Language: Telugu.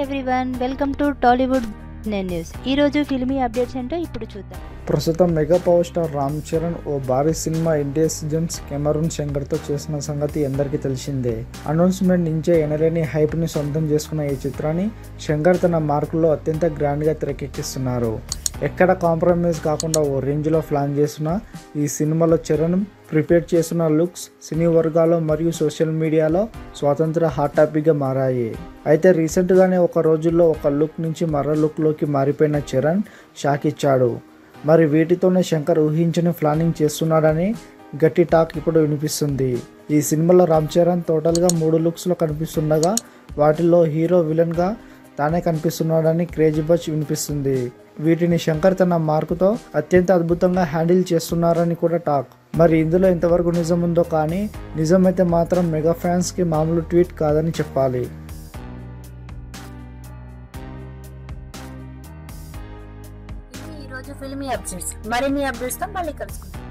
everyone welcome to Tollywood news ఈరోజు ఫిల్మీ అప్డేట్స్ ఏంటో ఇప్పుడు చూద్దాం ప్రస్తుతం mega power star Ram Charan ఓ భారీ సినిమా ఇండియస్ జెమ్స్ కెమెరూన్ శంకర్తో చేసిన సంగతి అందరికీ తెలిసిందే అనౌన్స్మెంట్ నుంచే ఎనలేని హైప్ని సొంతం చేసుకున్న ఈ చిత్రాన్ని శంకర్ తన మార్కుల్లో అత్యంత గ్రాండ్గా తెరకెక్కిస్తున్నారు ఎక్కడ కాంప్రమైజ్ కాకుండా ఓ రేంజ్లో ప్లాన్ చేసిన ఈ సినిమాలో చరణ్ ప్రిపేర్ చేసిన లుక్స్ సినీ వర్గాలు మరియు సోషల్ మీడియాలో స్వాతంత్ర హాట్ టాపిక్గా మారాయి అయితే రీసెంట్గానే ఒక రోజుల్లో ఒక లుక్ నుంచి మరో లుక్లోకి మారిపోయిన చరణ్ షాక్ ఇచ్చాడు మరి వీటితోనే శంకర్ ఊహించని ప్లానింగ్ చేస్తున్నాడని గట్టి టాక్ ఇప్పుడు వినిపిస్తుంది ఈ సినిమాలో రామ్ చరణ్ టోటల్గా మూడు లుక్స్లో కనిపిస్తుండగా వాటిల్లో హీరో విలన్గా తానే కనిపిస్తున్నాడని క్రేజీ బచ్ వినిపిస్తుంది వీటిని శంకర్ తన మార్కుతో అత్యంత అద్భుతంగా హ్యాండిల్ చేస్తున్నారని కూడా టాక్ మరి ఇందులో ఎంతవరకు నిజం ఉందో కానీ నిజమైతే మాత్రం మెగా ఫ్యాన్స్కి మామూలు ట్వీట్ కాదని చెప్పాలి ఇది ఈరోజు ఫిల్మీ అప్డేట్స్ మరిన్ని అప్డేట్స్తో మళ్ళీ కలుసుకుందాం